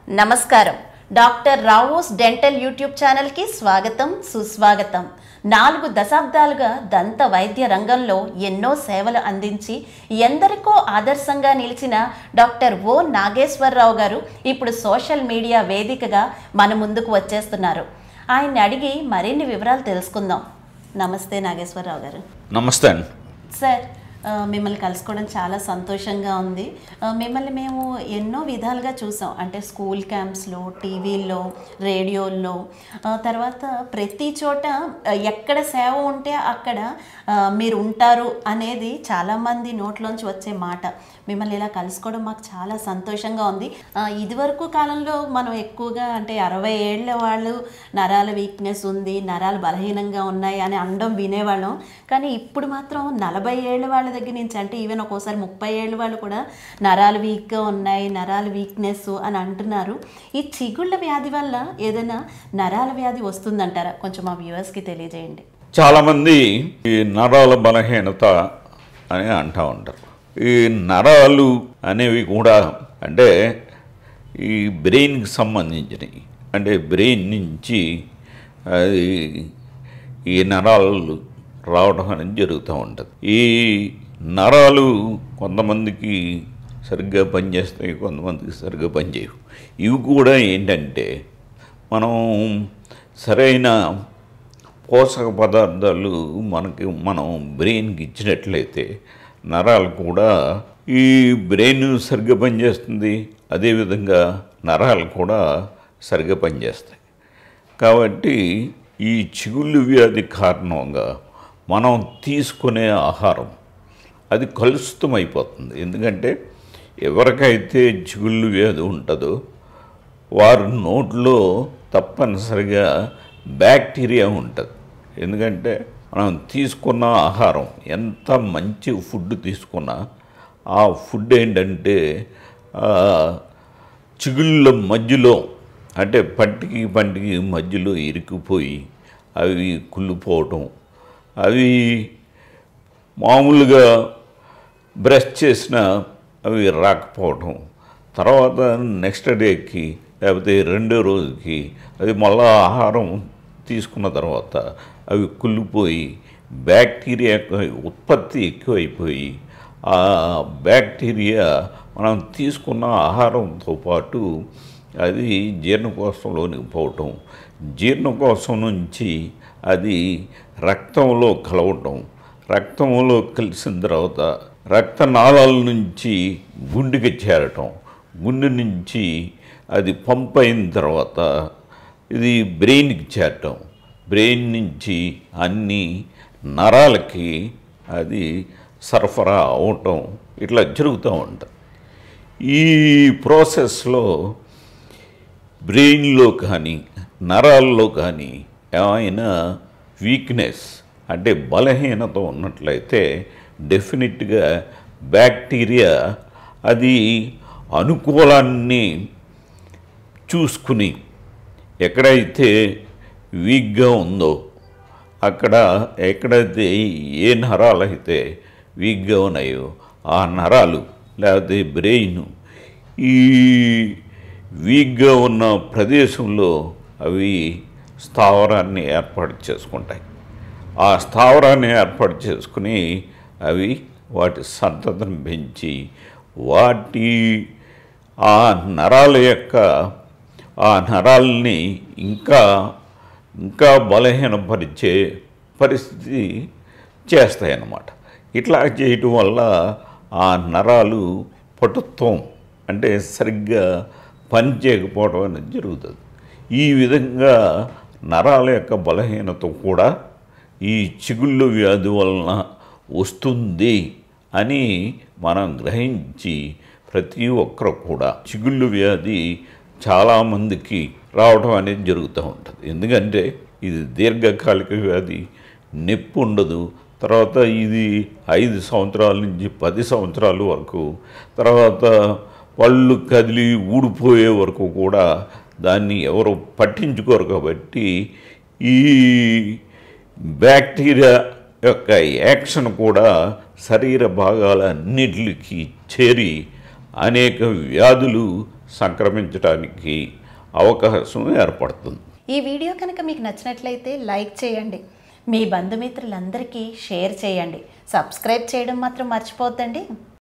నమస్కారం doctor Rao's dental YouTube ఛానల్కి స్వాగతం సుస్వాగతం నాలుగు దశాబ్దాలుగా దంత వైద్య రంగంలో ఎన్నో సేవలు అందించి ఎందరికో ఆదర్శంగా నిలిచిన డాక్టర్ ఓ నాగేశ్వరరావు గారు ఇప్పుడు సోషల్ మీడియా వేదికగా మన ముందుకు వచ్చేస్తున్నారు ఆయన్ని అడిగి మరిన్ని వివరాలు తెలుసుకుందాం నమస్తే నాగేశ్వరరావు గారు నమస్తే అండి సార్ ఆ, మిమ్మల్ని కలుసుకోవడం చాలా సంతోషంగా ఉంది ఆ, మిమ్మల్ని మేము ఎన్నో విధాలుగా చూసాం అంటే స్కూల్ క్యాంప్స్లో టీవీల్లో రేడియోల్లో ఆ, తర్వాత ప్రతి చోట ఆ, ఎక్కడ సేవ ఉంటే అక్కడ ఆ, మీరు ఉంటారు అనేది చాలామంది నోట్లోంచి వచ్చే మాట మిమ్మల్ని ఇలా కలుసుకోవడం మాకు చాలా సంతోషంగా ఉంది ఆ, ఇదివరకు కాలంలో మనం ఎక్కువగా అంటే అరవై ఏళ్ళ వాళ్ళు నరాల వీక్నెస్ ఉంది నరాలు బలహీనంగా ఉన్నాయి అని అనడం వినేవాళ్ళం కానీ ఇప్పుడు మాత్రం నలభై ఏళ్ళ వాళ్ళ దగ్గర నుంచి అంటే ఈవెన్ ఒక్కోసారి ముప్పై ఏళ్ళ వాళ్ళు కూడా నరాలు వీక్గా ఉన్నాయి నరాల వీక్నెస్ అని అంటున్నారు ఈ చిగుళ్ళ వ్యాధి వల్ల ఏదైనా నరాల వ్యాధి వస్తుందంటారా కొంచెం మా వ్యూవర్స్కి తెలియజేయండి చాలామంది ఈ నరాల బలహీనత అని అంటూ ఉంటారు ఈ నరాలు అనేవి కూడా అంటే ఈ బ్రెయిన్కి సంబంధించినవి అంటే బ్రెయిన్ నుంచి అది ఈ నరాలు రావడం అనేది జరుగుతూ ఉంటుంది ఈ నరాలు కొంతమందికి సరిగ్గా పనిచేస్తాయి కొంతమందికి సరిగ్గా పనిచేయవు ఇవి కూడా ఏంటంటే మనం సరైన పోషక పదార్థాలు మనకి మనం బ్రెయిన్కి ఇచ్చినట్లయితే నరాలు కూడా ఈ బ్రెయిన్ సరిగ్గా పనిచేస్తుంది అదేవిధంగా నరాలు కూడా సరిగ్గా పనిచేస్తాయి కాబట్టి ఈ చిగుళ్ళు వ్యాధి కారణంగా మనం తీసుకునే ఆహారం అది కలుషితం అయిపోతుంది ఎందుకంటే ఎవరికైతే చిగుళ్ళు వ్యాధి ఉంటుందో వారి నోట్లో తప్పనిసరిగా బ్యాక్టీరియా ఉంటుంది ఎందుకంటే మనం తీసుకున్న ఆహారం ఎంత మంచి ఫుడ్ తీసుకున్నా ఆ ఫుడ్ ఏంటంటే ఆ, చిగుళ్ళ మధ్యలో అంటే పంటికి పంటికి మధ్యలో ఇరుక్కుపోయి అవి కుళ్ళిపోవటం అవి మామూలుగా బ్రష్ చేసిన అవి రాకపోవటం తర్వాత నెక్స్ట్ డేకి లేకపోతే రెండో రోజుకి అది మళ్ళా ఆహారం తీసుకున్న తర్వాత అవి కుళ్ళిపోయి బ్యాక్టీరియా ఉత్పత్తి ఎక్కువైపోయి ఆ బ్యాక్టీరియా మనం తీసుకున్న ఆహారంతో పాటు అది జీర్ణకోశంలోనికి పోవటం జీర్ణకోశం నుంచి అది రక్తంలో కలవటం రక్తంలో కలిసిన తర్వాత రక్తనాళాల నుంచి గుండెకి చేరటం గుండె నుంచి అది పంప్ అయిన తర్వాత ఇది బ్రెయిన్కి చేరటం బ్రెయిన్ నుంచి అన్ని నరాలకి అది సరఫరా అవటం ఇట్లా జరుగుతూ ఉంటుంది ఈ ప్రాసెస్లో బ్రెయిన్లో కానీ నరాల్లో కానీ ఏమైనా వీక్నెస్ అంటే బలహీనత ఉన్నట్లయితే డెఫినెట్గా బ్యాక్టీరియా అది అనుకూలాన్ని చూసుకుని ఎక్కడైతే వీక్గా ఉందో అక్కడ ఎక్కడైతే ఏ నరాలు అయితే వీక్గా ఉన్నాయో ఆ నరాలు లేకపోతే బ్రెయిన్ ఈ వీక్గా ఉన్న ప్రదేశంలో అవి స్థావరాన్ని ఏర్పాటు చేసుకుంటాయి ఆ స్థావరాన్ని ఏర్పాటు చేసుకుని అవి వాటి సంతతిని పెంచి వాటి ఆ నరాల యొక్క ఆ నరాల్ని ఇంకా ఇంకా బలహీనపరిచే పరిస్థితి చేస్తాయన్నమాట ఇట్లా చేయటం వల్ల ఆ నరాలు పటుత్వం అంటే సరిగ్గా పని చేయకపోవడం అనేది జరుగుతుంది ఈ విధంగా నరాల యొక్క బలహీనత కూడా ఈ చిగుళ్ళు వ్యాధి వలన వస్తుంది అని మనం గ్రహించి ప్రతి ఒక్కరు కూడా చిగుళ్ళు వ్యాధి చాలామందికి రావడం అనేది జరుగుతూ ఉంటుంది ఎందుకంటే ఇది దీర్ఘకాలిక వ్యాధి నొప్పి ఉండదు తర్వాత ఇది ఐదు సంవత్సరాల నుంచి పది సంవత్సరాల వరకు తర్వాత పళ్ళు కదిలి ఊడిపోయే వరకు కూడా దాన్ని ఎవరు పట్టించుకోరు కాబట్టి ఈ బ్యాక్టీరియా యొక్క యాక్షన్ కూడా శరీర భాగాలన్నిటికి చేరి అనేక వ్యాధులు సంక్రమించడానికి అవకాశం ఏర్పడుతుంది ఈ వీడియో కనుక మీకు నచ్చినట్లయితే లైక్ చేయండి మీ బంధుమిత్రులందరికీ షేర్ చేయండి సబ్స్క్రైబ్ చేయడం మాత్రం మర్చిపోద్దండి